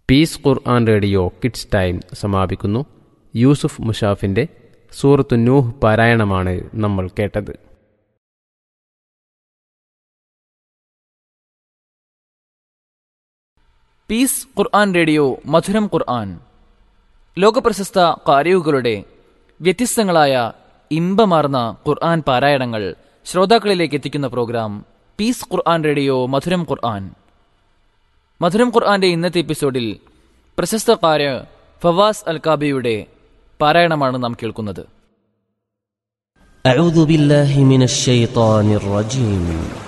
piece Quran radio kids time സമാപിക്കുന്നു യൂസുഫ് മുഷാഫിൻ്റെ സൂറത്തു നൂഹ് പാരായണമാണ് നമ്മൾ കേട്ടത് പീസ് ഖുർആൻ റേഡിയോ മധുരം ഖുർആൻ ലോകപ്രശസ്ത കാരിയുകളുടെ വ്യത്യസ്തങ്ങളായ ഇമ്പമാർന്ന ഖുർആൻ പാരായണങ്ങൾ ശ്രോതാക്കളിലേക്ക് എത്തിക്കുന്ന പ്രോഗ്രാം പീസ് ഖുർആൻ റേഡിയോ മധുരം ഖുർആൻ മധുരം ഖുർആന്റെ ഇന്നത്തെ എപ്പിസോഡിൽ പ്രശസ്ത കാര്യ ഫവാസ് അൽ കാബിയുടെ പാരായണമാണ് നാം കേൾക്കുന്നത് أعوذ بالله من الشيطان الرجيم